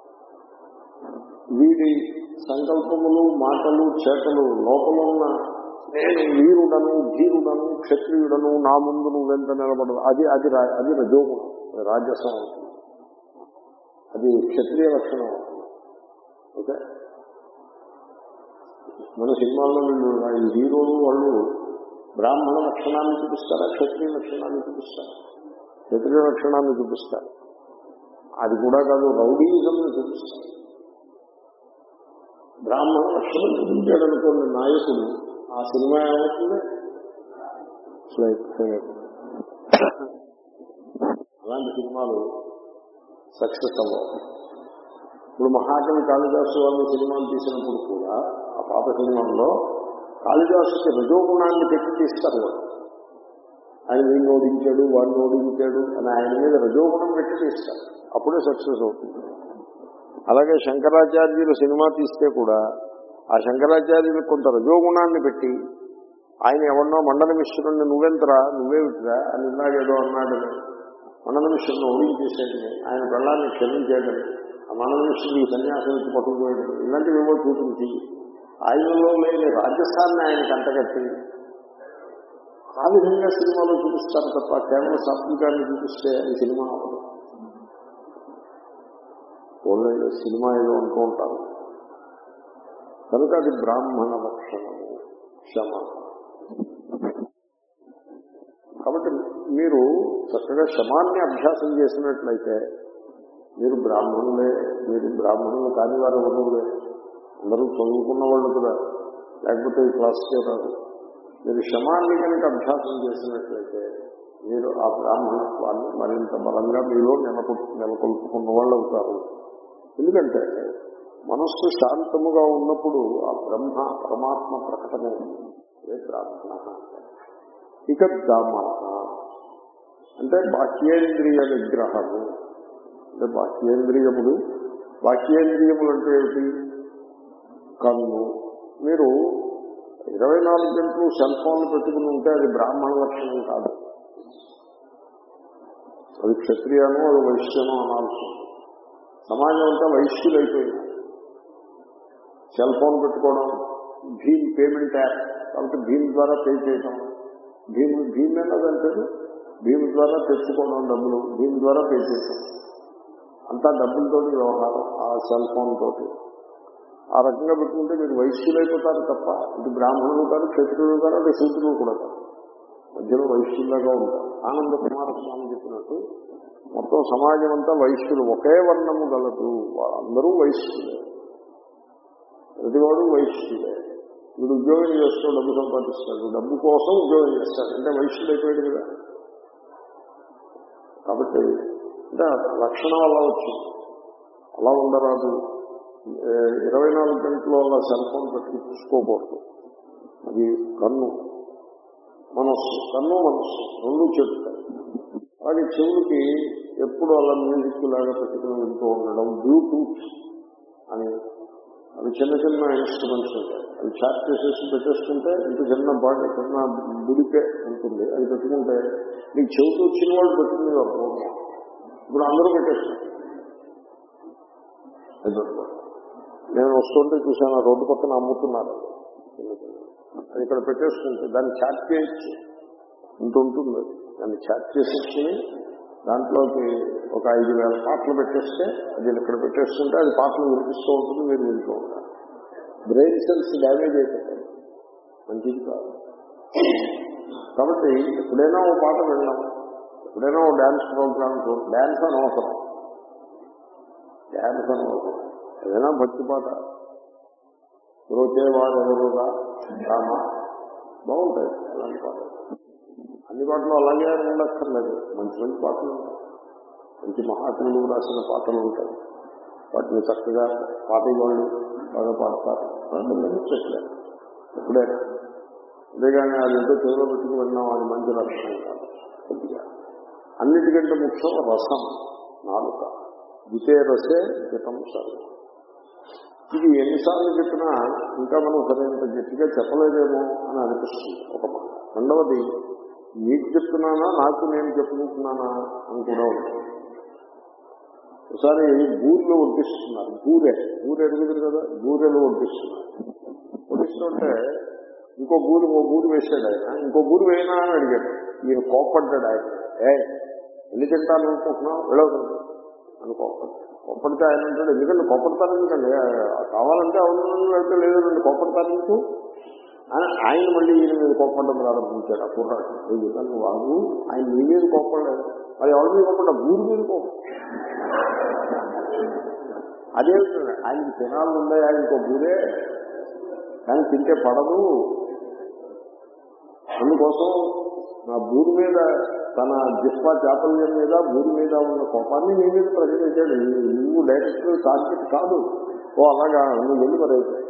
వీడి సంకల్పములు మాటలు చేతలు లోపల ఉన్న నేను వీరుడను ధీరుడను క్షత్రియుడను నా ముందు నువ్వెంత నిలబడదు అది అది రా- అది రజోగుణం అది రాజసం అవుతుంది అది క్షత్రియ లక్షణం అవుతుంది ఓకే మన సినిమాల్లో వీళ్ళు ఈ హీరోలు వాళ్ళు బ్రాహ్మణ లక్షణాన్ని చూపిస్తారా క్షత్రియ లక్షణాన్ని చూపిస్తారా క్షత్రియ లక్షణాన్ని చూపిస్తారు అది కూడా కాదు రౌడీజంని చూపిస్తారు బ్రాహ్మణ లక్షణం చూపించాడు అనుకోండి నాయకుడు ఆ సినిమా ఏమవుతుంది లైక్ అలాంటి సినిమాలు సక్సెస్ అవ్వవు ఇప్పుడు మహాకవి కాళిదాసు వాళ్ళ సినిమాలు తీసినప్పుడు కూడా ఆ పాత సినిమాల్లో కాళిదాసుకి రజోగుణాన్ని పెట్టి తీస్తారు వాళ్ళు ఆయన వీడిని ఓడించాడు వాడిని ఓడించాడు అని ఆయన మీద రజోగుణం పెట్టి తీస్తారు అప్పుడే సక్సెస్ అవుతుంది అలాగే శంకరాచార్యులు సినిమా తీస్తే కూడా ఆ శంకరాచార్యులు కొంత రజోగుణాన్ని పెట్టి ఆయన ఎవరినో మండల మిశ్రుడిని నువ్వెంతరా నువ్వే విట్రా అని ఇలాగేదో అన్నాడని మండల మిశ్రుడిని ఓడించేసేయడని ఆయన పెళ్ళాన్ని క్షమించేయడని ఆ మండల మిశ్రుడికి సన్యాసం ఇచ్చి పట్టుకుపోయడం ఇలాంటివి ఏవో చూపించి ఆయనలో లేని రాజస్థాన్ని ఆయన కంటగట్టి ఆ విధంగా సినిమాలో చూపిస్తారు తప్ప కేవలం సాత్వికాన్ని చూపిస్తే అది సినిమా అవ్వదు ఓన్లీ సినిమా ఏదో అంటూ ఉంటారు కనుక అది బ్రాహ్మణ లక్షణము క్షమ కాబట్టి మీరు చక్కగా శమాన్ని అభ్యాసం చేసినట్లయితే మీరు బ్రాహ్మణులే మీరు బ్రాహ్మణులు కాని వారు ఎవరులే అందరూ చదువుకున్న వాళ్ళు కూడా లేకపోతే ఈ క్లాస్కే రాదు మీరు శమాన్ని కనుక అభ్యాసం చేసినట్లయితే మీరు ఆ బ్రాహ్మణత్వాన్ని మరింత బలంగా మీలో నెలకొ నెలకొల్పుకున్న వాళ్ళు అవుతారు ఎందుకంటే మనస్సు శాంతముగా ఉన్నప్పుడు ఆ బ్రహ్మ పరమాత్మ ప్రకటనే అదే బ్రాహ్మణ ఇక దమ అంటే బాహ్యేంద్రియ నిగ్రహము అంటే బాహ్యేంద్రియములు బాహ్యేంద్రియములు అంటే ఏమిటి కన్ను మీరు ఇరవై నాలుగు గంటలు సెల్ ఫోన్ పెట్టుకుని ఉంటే అది బ్రాహ్మణ లక్షణం కాదు అది క్షత్రియానో అది వైశ్యనో అనాల్సి ఉంది. సమాజం అంతా వైశ్యులైపోయింది సెల్ ఫోన్ పెట్టుకోవడం భీమ్ పేమెంట్ యాప్ కాబట్టి భీమ్ ద్వారా పే చేయడం భీమ్ భీమ్ అన్నదంటే భీమ్ ద్వారా తెచ్చుకోవడం డబ్బులు భీమ్ ద్వారా పే చేయడం అంతా డబ్బులతో వ్యవహారం ఆ సెల్ ఫోన్ తోటి ఆ రకంగా పెట్టుకుంటే మీరు వైశ్యులైపోతారు తప్ప ఇటు బ్రాహ్మణులు కాదు క్షత్రులు కాదు అటు శూద్రులు కూడా కాదు మధ్యలో వైశ్యులుగా ఉంటారు ఆనంద కుమారస్వామి చెప్పినట్టు మొత్తం సమాజం అంతా వైశ్యులు ఒకే వర్ణము గలదు అందరూ వైశ్యులే ప్రతివాడు వైశ్యులే వీడు ఉద్యోగం చేస్తూ డబ్బు సంపాదిస్తాడు డబ్బు కోసం ఉద్యోగం చేస్తాడు అంటే వైశ్యులు అయిపోయాడు కదా కాబట్టి అంటే లక్షణం అలా వచ్చింది అలా ఉండరాదు ఏ, ఇరవై నాలుగు గంటలు అలా సెల్ ఫోన్ పెట్టుకుని చూసుకోకూడదు అది కన్ను మనస్సు కన్ను మనస్సు రెండు చెప్తాయి అలాగే చెవులకి ఎప్పుడు అలా మ్యూజిక్ లాగా పెట్టుకుని వింటూ ఉండడం బ్లూటూత్ అని అవి చిన్న చిన్న ఇన్స్ట్రుమెంట్స్ ఉంటాయి అవి చార్జ్ చేసేసి పెట్టేసుకుంటే ఇంత చిన్న బాడీ చిన్న బుడికే ఉంటుంది అది పెట్టుకుంటే నీకు చెవికి వచ్చిన వాళ్ళు పెట్టుకునే ఇప్పుడు అందరూ పెట్టేస్తారు అది పెట్టుకోండి. నేను వస్తుంటే చూశాను ఆ రోడ్డు పక్కన అమ్ముతున్నారు అది ఇక్కడ పెట్టేసుకుంటే దాన్ని చాట్ చేయొచ్చు ఇంత ఉంటుంది అది. దాన్ని చాట్ చేసేసుకుని దాంట్లోకి ఒక ఐదు వేల పాటలు పెట్టేస్తే అది ఇక్కడ పెట్టేసుకుంటే అది పాటలు వినిపిస్తూ ఉంటుంది మీరు వింటూ ఉంటారు బ్రెయిన్ సెల్స్ డ్యామేజ్ అయిపోతాయి మంచిది కాదు కాబట్టి ఎప్పుడైనా ఓ పాట విన్నాం ఎప్పుడైనా ఓ డ్యాన్స్ ప్రోగ్రామ్ డ్యాన్స్ అనవసరం డ్యాన్స్ అనవసరం ఏదైనా భక్తి పాట రోచేవాడు ఎవరుగా రామ బాగుంటాయి అలాంటి పాటలు అన్ని పాటలు అలాగే ఉండక్కర్లేదు మంచి మంచి పాటలు ఉంటాయి మంచి మహాత్ములు రాసిన పాటలు ఉంటాయి వాటిని చక్కగా పాటే వాళ్ళు బాగా పాడతారు అలాంటి చెప్పలేదు ఎప్పుడే అంతేగాని అది ఏదో చెవిలో పెట్టుకుని విన్నాం అది మంచి లక్షణం కాదు కొద్దిగా అన్నిటికంటే ముఖ్యం రసం నాలుక గితే రసే గితం సర్వం ఇది ఎన్నిసార్లు చెప్పినా ఇంకా మనం సరైనంత గట్టిగా చెప్పలేదేమో అని అనిపిస్తుంది ఒక మాట రెండవది మీకు చెప్తున్నానా నాకు నేను చెప్పుకుంటున్నానా అని కూడా ఉంటుంది ఒకసారి బూరెలు వడ్డిస్తున్నారు బూరె బూరె ఎరుగుతుంది కదా బూరెలు వడ్డిస్తున్నారు వడ్డిస్తుంటే ఇంకో బూరు ఇంకో బూరు వేసాడు ఆయన ఇంకో బూరు వేయనా అని అడిగాడు ఈయన కోప్పడ్డాడు ఆయన ఏ ఎన్ని తింటాను అనుకుంటున్నావు వెళ్ళవద్దు అని కోప్పడ్డాడు కోప్పడితే ఆయన అంటాడు ఎందుకంటే కోప్పడతాను ఎందుకండి కావాలంటే అవును లేకపోతే లేదండి కోప్పడతాను ఎందుకు అని ఆయన మళ్ళీ ఈయన మీద కోప్పడం ప్రారంభించాడు ఆ కుర్రాడు ఎందుకంటే వాడు ఆయన నీ మీద కోప్పడలేదు అది ఎవరి మీద కోప్పడ్డా బూరి మీద కోప్ప అదే ఆయనకి తినాలు ఉన్నాయా ఇంకో బూరే కానీ తింటే పడదు అందుకోసం నా బూరి మీద తన జిస్పా చాపల్యం మీద బూరి మీద ఉన్న కోపాన్ని నీ మీద ప్రకటించాడు నువ్వు డైరెక్ట్ టార్గెట్ కాదు ఓ అలాగా నువ్వు వెళ్ళి మరి అయితే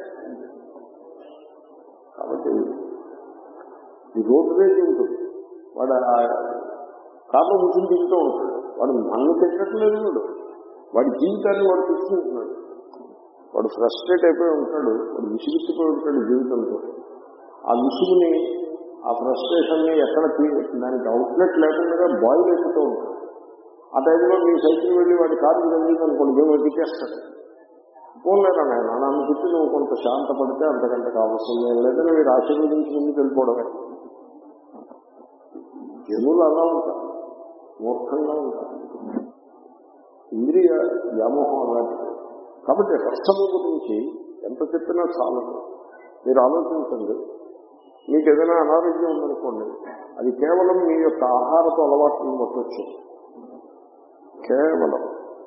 కాబట్టి ఈ రోడ్డు రేజ్ ఉంటుంది వాడు ఆ కాపా కూర్చుని తింటూ ఉంటాడు వాడు నన్ను తిట్టట్లేదు వాడు వాడి జీవితాన్ని వాడు తీసుకుంటున్నాడు వాడు ఫ్రస్ట్రేట్ అయిపోయి ఉంటాడు వాడు విసిగిచ్చిపోయి ఉంటాడు జీవితంతో ఆ విసుగుని ఆ ఫ్రస్ట్రేషన్ ని ఎక్కడ తీ- దానికి అవుట్లెట్ లేకుండా బాయిల్ అయిపోతూ ఉంటాడు ఆ టైంలో మీ సైకిల్ వెళ్ళి వాడి కారు వెళ్ళి అనుకోండి మేము ఎదికేస్తాడు పోలేరా నాయన నన్ను చెప్పి నువ్వు కొంత శాంతపడితే అంతకంటే కావాల్సింది ఏం లేదని మీరు ఆశీర్వదించి ముందుకు వెళ్ళిపోవడమే జనులు అలా ఉంటారు మూర్ఖంగా ఉంటారు ఇంద్రియ వ్యామోహం అలాంటిది కాబట్టి రసము గురించి ఎంత చెప్పినా చాలదు మీరు ఆలోచించండి మీకు ఏదైనా అనారోగ్యం ఉందనుకోండి అది కేవలం మీ యొక్క ఆహారపు అలవాట్లను బట్టొచ్చు కేవలం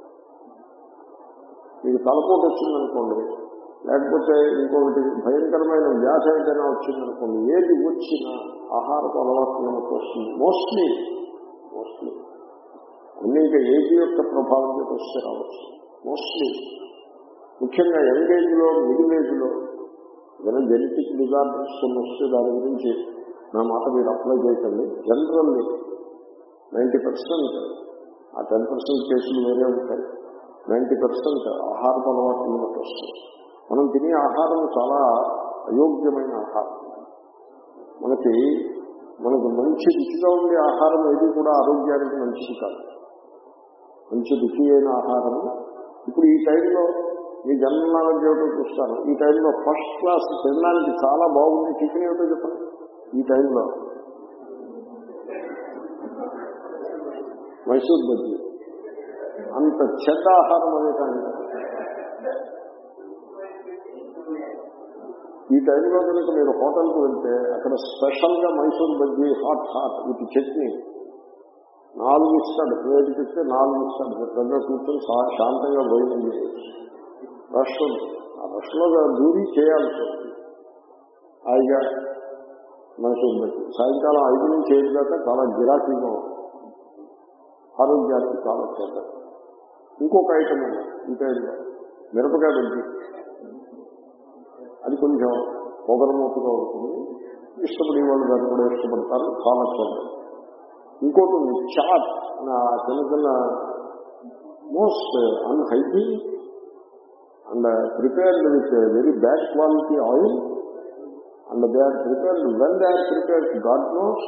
మీకు తలపోటు వచ్చిందనుకోండి లేకపోతే ఇంకొకటి భయంకరమైన వ్యాధి ఏదైనా వచ్చిందనుకోండి ఏది వచ్చినా ఆహారపు అలవాట్లను బట్టి వస్తుంది మోస్ట్లీ మోస్ట్లీ కొన్ని ఇంకా ఏజ్ యొక్క ప్రభావం చేత వస్తే రావచ్చు మోస్ట్లీ ముఖ్యంగా యంగ్ ఏజ్ లో మిడిల్ ఏజ్ లో ఏదైనా జెనెటిక్ డిజార్డర్స్ కొన్ని వస్తే దాని గురించి నా మాట మీరు అప్లై చేయకండి జనరల్లీ నైంటీ పర్సెంట్ ఆ టెన్ పర్సెంట్ కేసులు వేరే ఉంటాయి నైంటీ పర్సెంట్ ఆహారపు అలవాట్లను బట్టి వస్తాయి మనం తినే ఆహారం చాలా అయోగ్యమైన ఆహారం మనకి మనకు మంచి రుచిగా ఉండే ఆహారం ఏది కూడా ఆరోగ్యానికి మంచిది కాదు మంచి రుచి అయిన ఆహారం ఇప్పుడు ఈ టైంలో మీ జన్మ నాలెడ్జ్ ఏమిటో చూస్తాను ఈ టైంలో ఫస్ట్ క్లాస్ తినడానికి చాలా బాగుంది టిఫిన్ ఏమిటో చెప్పండి ఈ టైంలో మైసూర్ బజ్జీ అంత చెడ్డ ఆహారం అదే కానీ ఈ టైంలో కనుక మీరు హోటల్కి వెళ్తే అక్కడ స్పెషల్గా Mysore bajji hot hot with chutney నాలుగు ఇస్తాడు ప్లేట్ చెప్తే నాలుగు ఇస్తాడు పెద్దగా కూర్చొని శా- శాంతంగా భోజనం చేయొచ్చు రష్ ఉంది ఆ రష్లో దూరి చేయాల్సి వస్తుంది హాయిగా మైసూర్ బజ్జీ సాయంకాలం ఐదు నుంచి ఏడు దాకా చాలా గిరాకీగా ఉంటుంది ఆరోగ్యానికి చాలా చెడ్డ ఇంకొక ఐటమ్ ఉంది ఈ టైంలో మిరపకాయ బజ్జీ అది కొంచెం పొగరమూతగా ఉంటుంది ఇష్టపడే వాళ్ళు దాన్ని కూడా ఇష్టపడతారు చాలా చెడ్డ ఇంకోటి ఉంది చాట్ నా చిన్న చిన్న most unhygienic and prepared with very bad quality oil and they are prepared when they are prepared God knows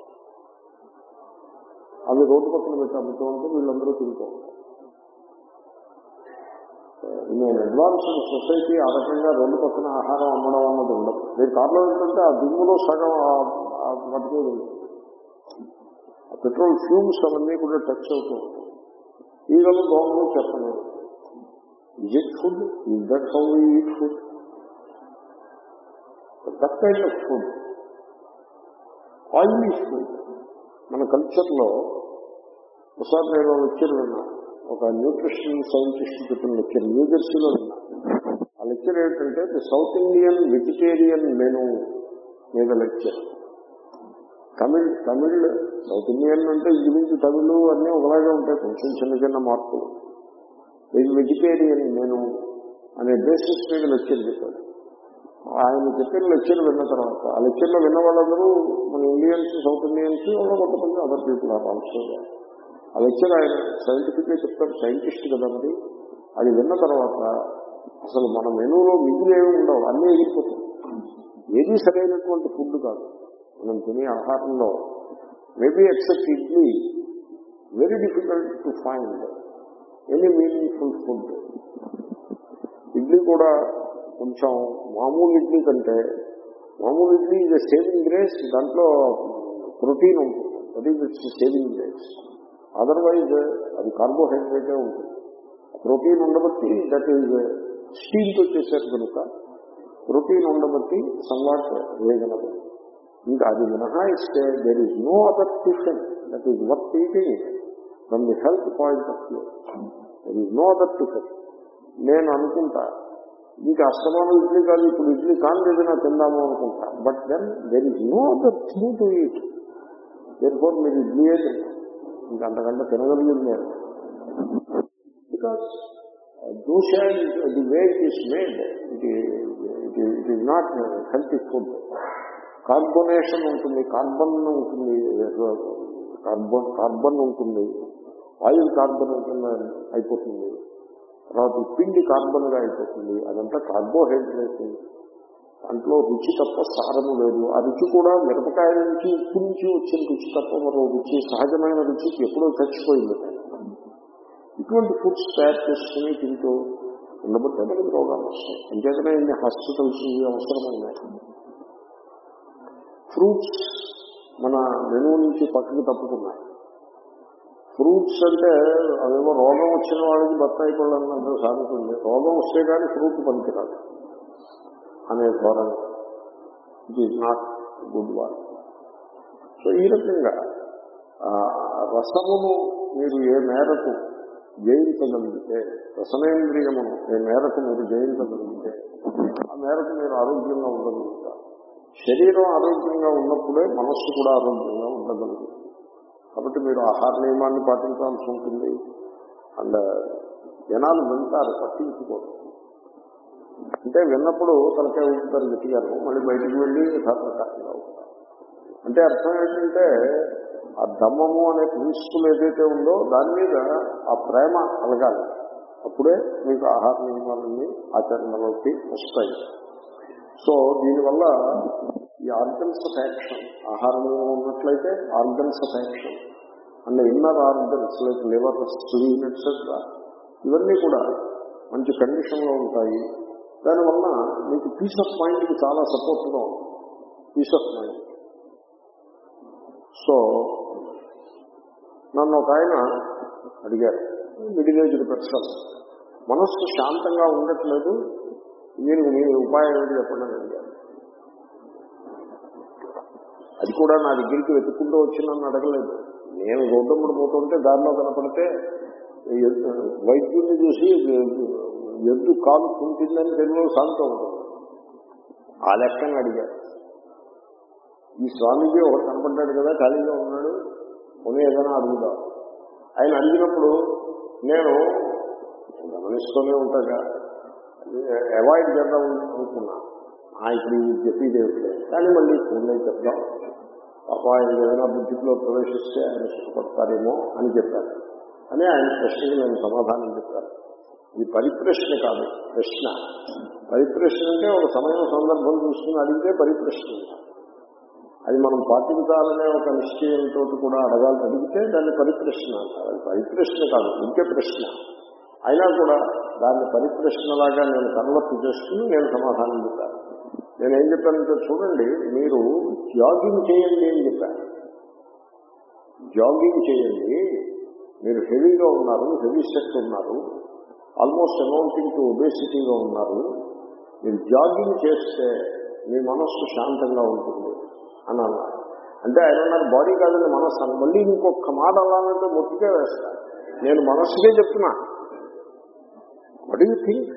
అవి రోడ్డు పక్కన పెట్టి అమ్ముతూ ఉంటే వీళ్ళందరూ తింటూ ఉంటారు నేను అడ్వాన్స్డ్ సొసైటీ ఆ రకంగా రోడ్డు పక్కన ఆహారం అమ్మడం అన్నది ఉండదు మీరు కార్లో ఏంటంటే ఆ దుమ్ములో సగం మటుకు ఆ పెట్రోల్ ఫ్యూమ్స్ అవన్నీ కూడా టచ్ అవుతూ ఉంటాయి ఈగలు దోమలు చెప్పలేదు is it food is that how eat food that kind of food oily food మన కల్చర్లో ఒకసారి నేను లెక్చర్ విన్నా ఒక న్యూట్రిషన్ సైంటిస్ట్ చెప్పిన లెక్చర్ న్యూజెర్సీలో విన్నా ఆ లెక్చర్ ఏంటంటే the south Indian vegetarian menu మీద lecture Tamil Tamil south Indian అంటే ఇంచుమించు తమిళ్ అన్నీ ఒకలాగే ఉంటాయి కొంచెం చిన్న చిన్న మార్పులు ఇది వెజిటేరియన్ మెనూ అనే బేసిస్ మీద లెక్చర్ చెప్పాడు ఆయన చెప్పిన లెక్చర్ విన్న తర్వాత ఆ లెక్చర్లో విన్న వాళ్ళందరూ మన ఇండియన్స్ సౌత్ ఇండియన్స్ ఎవరో కొంతమంది అదర్ పీపుల్ ఆర్ ఆల్సో ఆ లెక్చర్ ఆయన సైంటిఫిక్ గా చెప్తాడు సైంటిస్ట్ కదా మరి అది విన్న తర్వాత అసలు మన మెనూలో మిగిలేవి ఉండవు అన్నీ ఎగిరిపోతాయి ఏది సరైనటువంటి ఫుడ్ కాదు మనం తినే ఆహారంలో maybe except idli very difficult to find any meaningful food idli కూడా కొంచెం మామూలు ఇడ్లీ కంటే మామూలు ఇడ్లీ ఇది సేవింగ్ గ్రేస్ దాంట్లో ప్రోటీన్ ఉంటుంది అది సేవింగ్ గ్రేస్ అదర్వైజ్ అది కార్బోహైడ్రేటే ఉంటుంది ప్రోటీన్ ఉండబట్టి దట్ ఈజ్ స్టీల్తో చేశారు కనుక ప్రోటీన్ ఉండబట్టి సమ్వాట్ రీజనబుల్ ఇంకా అది మినహాయిస్తే there is no other tiffin that is worth eating from the health point of view there is no other tiffin నేను అనుకుంటా ఇంకా అస్తమానం ఇడ్లీ కాదు ఇప్పుడు ఇడ్లీ కాని ఏదైనా తిందాము అనుకుంటా but then there is no other thing to eat there for మీరు ఇడ్లీయే తింటారు ఇంకా అంతకంటే తినగలిగింది నేను because dosa the way it is made it it is not healthy food carbonation ఉంటుంది కార్బన్ ఉంటుంది కార్బన్ కార్బన్ ఉంటుంది ఆయిల్ కార్బన్ ఉంటుంది అయిపోతుంది తర్వాత పిండి కార్బన్ గా అయిపోతుంది అదంతా కార్బోహైడ్రేట్ దాంట్లో రుచి తప్ప సారము లేదు ఆ రుచి కూడా మిరపకాయ నుంచి ఉప్పు నుంచి వచ్చిన రుచి తప్ప మరో రుచి సహజమైన రుచికి ఎప్పుడో చచ్చిపోయింది ఇటువంటి ఫుడ్స్ తయారు చేసుకుని తింటూ ఉండబట్టే మనకి రోగాలు వస్తాయి అంచేతనే ఇన్ని హాస్పిటల్స్ ఇవి అవసరమైనాయి ఫ్రూట్స్ మన మెనూ నుంచి పక్కకి తప్పుకున్నాయి ఫ్రూట్స్ అంటే అదేమో రోగం వచ్చిన వాళ్ళకి బత్తాయి పళ్ళు అన్నంత సాగుతుంది రోగం వస్తే కానీ ఫ్రూట్ పనికిరాదు అనే ధోరణి it is not good one so ఈ రకంగా ఆ, రసమును మీరు ఏ మేరకు జయించగలిగితే రసనేంద్రియమును ఏ మేరకు మీరు జయించగలిగితే ఆ మేరకు మీరు ఆరోగ్యంగా ఉండగలుగుతారు శరీరం ఆరోగ్యంగా ఉన్నప్పుడే మనస్సు కూడా ఆరోగ్యంగా ఉండగలుగుతుంది కాబట్టి మీరు ఆహార నియమాన్ని పాటించాల్సి ఉంటుంది అండ్ జనాలు వింటారు పట్టించుకోరు అంటే విన్నప్పుడు తలకాయ ఊపుతారు గట్టిగాను మళ్ళీ బయటికి వెళ్ళి యథాప్రకారంగా ఉంటారు అంటే అర్థం ఏంటంటే ఆ దమ్మము అనే ప్రిన్సిపల్ ఏదైతే ఉందో దాని మీద ఆ ప్రేమ కలగాలి అప్పుడే మీకు ఆహార నియమాలన్నీ ఆచరణలోకి వస్తాయి సో దీనివల్ల ఈ ఆర్గన్స్ ఆఫ్ యాక్షన్ ఆహార నియమం ఉన్నట్లయితే organs of action and inner organs like liver spleen etcetera ఇవన్నీ కూడా మంచి కండిషన్లో ఉంటాయి దానివల్ల మీకు పీస్ ఆఫ్ మైండ్కి చాలా సపోర్ట్గా ఉంటుంది పీస్ ఆఫ్ మైండ్ సో నన్ను ఒక ఆయన అడిగారు మిడిల్ ఏజ్డ్ పర్సన్ మనస్సు శాంతంగా ఉండట్లేదు దీనికి మీ ఉపాయం ఏంటి చెప్పండి అని అడిగారు అది కూడా నా దగ్గరికి వెతుక్కుంటూ వచ్చి నన్ను అడగలేదు నేను రోడ్డమ్మడి పోతుంటే దారిలో కనపడితే ఎద్దు- వైద్యుడిని చూసి ఎద్దు కాలు కుంటుందని తెలుగులో సాగుతూ ఉంటుంది ఆ లెక్కని అడిగారు ఈ స్వామీజీ ఒకటి కనపడ్డాడు కదా ఖాళీగా ఉన్నాడు కొన్ని ఏదైనా అడుగుదాం ఆయన అడిగినప్పుడు నేను గమనిస్తూనే ఉంటాగా అవాయిడ్ చేద్దాం అనుకున్నా ఆ, ఇప్పుడు ఇది చెప్పేది ఏమిటి కానీ మళ్ళీ ఫోన్లో చెప్దాం పాప ఆయన ఏదైనా బుద్ధిలో ప్రవేశిస్తే ఆయన సుఖపడతారేమో అని చెప్పారు అని ఆయన ప్రశ్నకి నేను సమాధానం చెప్పాను ఇది పరిప్రశ్న కాదు ప్రశ్న పరిప్రశ్న అంటే ఒక సమయం సందర్భం చూసుకుని అడిగితే పరిప్రశ్న అంటారు. అది మనం పాటించాలనే ఒక నిశ్చయంతో కూడా అడగాలి అడిగితే దాన్ని పరిప్రశ్న అంటారు అది పరిప్రశ్న కాదు ఇంకే ప్రశ్న అయినా కూడా దాన్ని పరిప్రశ్నలాగా నేను కన్వర్ట్ చేసుకుని నేను సమాధానం చెప్పాను నేనేం చెప్పానంటే చూడండి మీరు జాగింగ్ చేయండి అని చెప్పాను జాగింగ్ చేయండి మీరు హెవీగా ఉన్నారు హెవీ సెట్ ఉన్నారు ఆల్మోస్ట్ అమౌంటింగ్ టు ఒబేసిటీగా ఉన్నారు మీరు జాగింగ్ చేస్తే మీ మనస్సు శాంతంగా ఉంటుంది అని అన్నారు అంటే ఆయన అన్నారు బాడీ కాదండి మనస్సు అని మళ్ళీ ఇంకొక మాట అలానంటే మొత్తికే వేస్తా నేను మనస్సుకే చెప్తున్నా వట్ యూ థింక్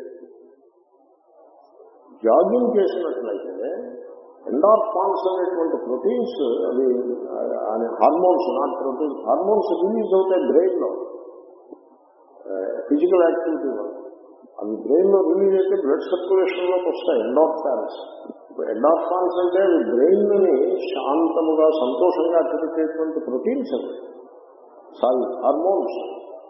జాగింగ్ చేసినట్లయితే ఎండార్ఫాన్స్ అనేటువంటి ప్రోటీన్స్ అవి hormones not proteins hormones release అవుతాయి బ్రెయిన్ లో ఫిజికల్ యాక్టివిటీ వల్ల అవి బ్రెయిన్ లో రిలీజ్ అయితే బ్లడ్ సర్క్యులేషన్ లోకి వస్తాయి ఎండార్ఫాన్స్ ఎండార్ఫాన్స్ అంటే అవి బ్రెయిన్ ని శాంతముగా సంతోషంగా అట్టపెట్టేటువంటి ప్రోటీన్స్ అవి సారీ హార్మోన్స్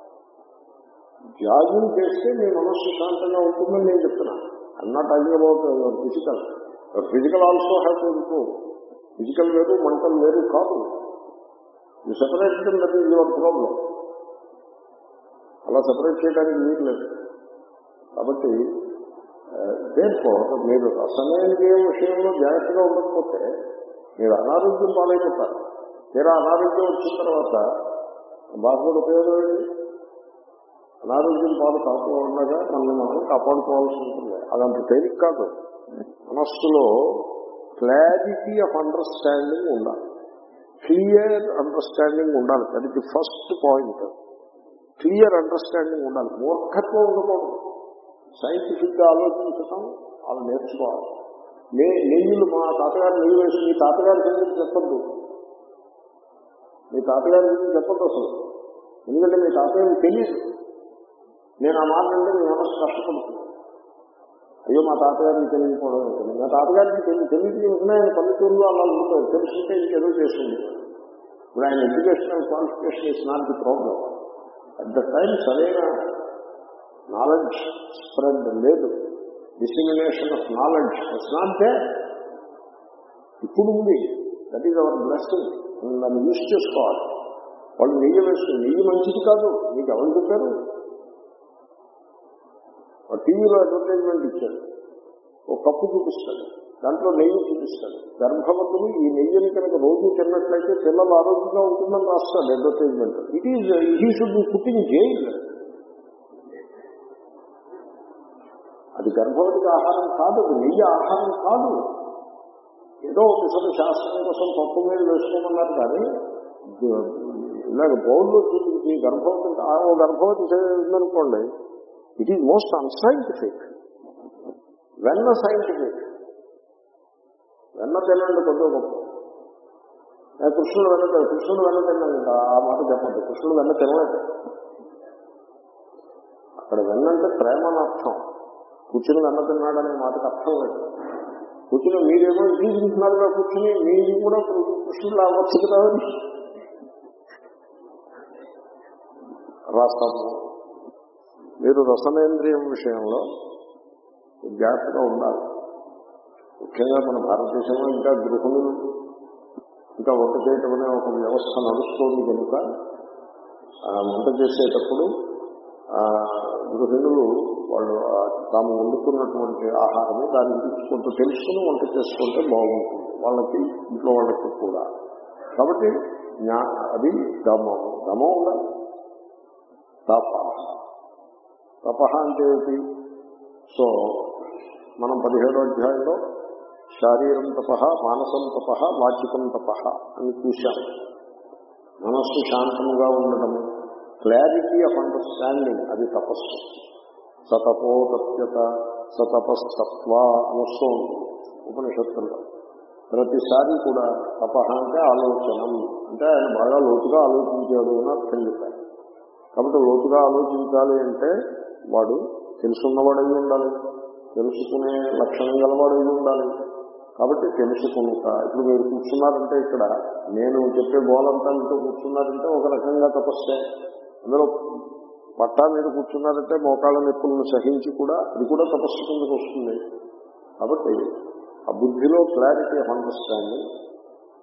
జాగింగ్ చేస్తే మీ మనస్సు శాంతంగా ఉంటుందని నేను చెప్తున్నాను I'm not talking about physical physical also have to improve physical వేరు మెంటల్ వేరు కాదు you separate that is your problem అలా సెపరేట్ చేయడానికి వీలు లేదు కాబట్టి దేంట్లో మీరు రసమేంద్రియ విషయంలో జాగ్రత్తగా ఉండకపోతే మీరు అనారోగ్యం పాలైపోతారు తీరా అనారోగ్యం వచ్చిన తర్వాత బాధపడి ఉపయోగం ఏంటి అనారోగ్యం పాలు కాకుండా మనల్ని మనం కాపాడుకోవాల్సి ఉంటుంది అదంత తేలిక కాదు మనస్సులో క్లారిటీ ఆఫ్ అండర్స్టాండింగ్ ఉండాలి క్లియర్ అండర్స్టాండింగ్ ఉండాలి that the first point clear understanding ఉండాలి మూర్ఖత్వం ఉండకూడదు సైంటిఫిక్ గా ఆలోచించటం వాళ్ళు నేర్చుకోవాలి నే నెయ్యిలు మా తాతగారు నెయ్యి వేసి మీ తాతగారి గురించి చెప్పద్దు మీ తాతగారి గురించి చెప్పద్దు అసలు ఎందుకంటే మీ తాతగారికి తెలియదు నేను ఆ మాట అంటే మీ మనసు కష్టపడుతుంది అయ్యో మా తాతగారికి తెలియకపోవడం ఏంటండి మా తాతగారికి తెలియదు తెలియదు ఆయన పల్లెటూరులో అలా ఉంటుంది తెలుసుంటే ఇంకేదో చేస్తుంది ఇప్పుడు ఆయన educational qualification is not the problem at the time సరైన నాలెడ్జ్ స్ప్రెడ్ లేదు dissemination of knowledge it's not they ఇప్పుడు ఉంది దట్ ఈజ్ అవర్ బ్లెస్సింగ్ దాన్ని యూజ్ చేసుకోవాలి వాళ్ళు నెయ్యి వేస్తుంది నెయ్యి మంచిది కాదు మీకు ఎవరు చెప్పారు టీవీలో అడ్వర్టైజ్మెంట్ ఇచ్చాడు ఒక కప్పు చూపిస్తాడు దాంట్లో నెయ్యి చూపిస్తాడు గర్భవతులు ఈ నెయ్యిని కనుక రోజు తిన్నట్లయితే పిల్లలు ఆరోగ్యంగా ఉంటుందని రాస్తాడు advertisement it is he should be putting jail అది గర్భవతికి ఆహారం కాదు అది నెయ్యి ఆహారం కాదు ఏదో ఒకసారి శాస్త్రం కోసం పప్పు మీద వేసుకోమన్నారు కానీ ఇలాగ బౌల్లో చూపించి గర్భవతి ఓ గర్భవతి ఉందనుకోండి ఇట్ ఈజ్ మోస్ట్ అన్సైంటిఫిక్ వెన్న సైంటిఫిక్ వెన్న తినండి కొద్దిగా గొప్ప కృష్ణుడు వెన్న తిన కృష్ణుడు వెన్న తిన్నాను ఆ మాట చెప్పండి కృష్ణుడు వెన్న తినలేదు అక్కడ వెన్నంటే ప్రేమ అని అర్థం కూర్చుని వెన్న తిన్నాడనే మాటకు అర్థం లేదు కూర్చుని మీరేమో ఇది తింటున్నారుగా కూర్చుని మీరు కూడా కృష్ణుడు అవ్వచ్చు కదా రసము మీరు రసనేంద్రియం విషయంలో జాగ్రత్తగా ఉండాలి ముఖ్యంగా మన భారతదేశంలో ఇంకా గృహిణులు ఇంకా వంట చేయటం అనే ఒక వ్యవస్థ నడుస్తోంది కనుక వంట చేసేటప్పుడు గృహిణులు వాళ్ళు తాము వండుకున్నటువంటి ఆహారము దాన్ని తీసుకుంటూ తెలుసుకుని వంట చేసుకుంటే బాగుంటుంది వాళ్ళకి ఇంట్లో వాళ్ళకి కూడా కాబట్టి అది దమం దమం ఉండాలి తప తప అంటే ఏమిటి సో మనం పదిహేడో అధ్యాయంలో శారీరం తప మానసం తప వాచికం తప అని చూశాం మనస్సు శాంతముగా ఉండటము క్లారిటీ ఆఫ్ అండర్స్టాండింగ్ అది తపస్సు సతపో తప్యత సతపస్తత్వ అనుస్తూ ఉపనిషత్తుల్లో ప్రతిసారి కూడా తప అంటే ఆలోచనం అంటే ఆయన బాగా లోతుగా ఆలోచించాడు అని అర్థం చెప్పారు కాబట్టి లోతుగా ఆలోచించాలి అంటే వాడు తెలుసున్నవాడై ఉండాలి తెలుసుకునే లక్షణం గలవాడై ఉండాలి కాబట్టి తెలుసుకుంట ఇప్పుడు మీరు కూర్చున్నారంటే ఇక్కడ నేను చెప్పే గోలంతా మీతో కూర్చున్నారంటే ఒక రకంగా తపస్సే అందులో పట్టా మీద కూర్చున్నారంటే మోకాళ్ళ నొప్పులను సహించి కూడా అది కూడా తపస్సు కిందకు వస్తుంది కాబట్టి ఆ బుద్ధిలో క్లారిటీ ఆఫ్ అండర్స్టాండింగ్